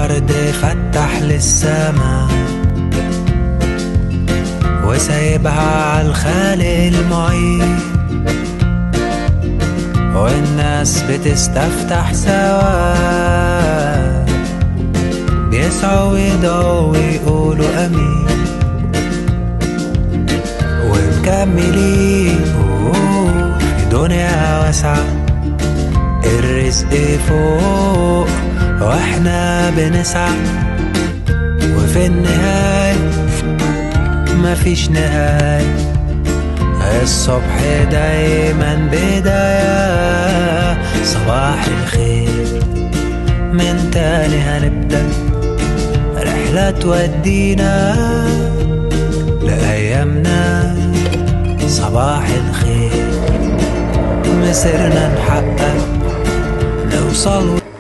الأرض فتح للسما وسايبها عالخالق المعين والناس بتستفتح سوا بيسعوا ويدعوا ويقولوا أمين ومكملين أوه، في دنيا واسعة الرزق فوق واحنا بنسعى وفي النهاية مفيش نهاية الصبح دايما بداية صباح الخير من تاني هنبدأ رحلة تودينا لأيامنا صباح الخير مسيرنا نحقق نوصل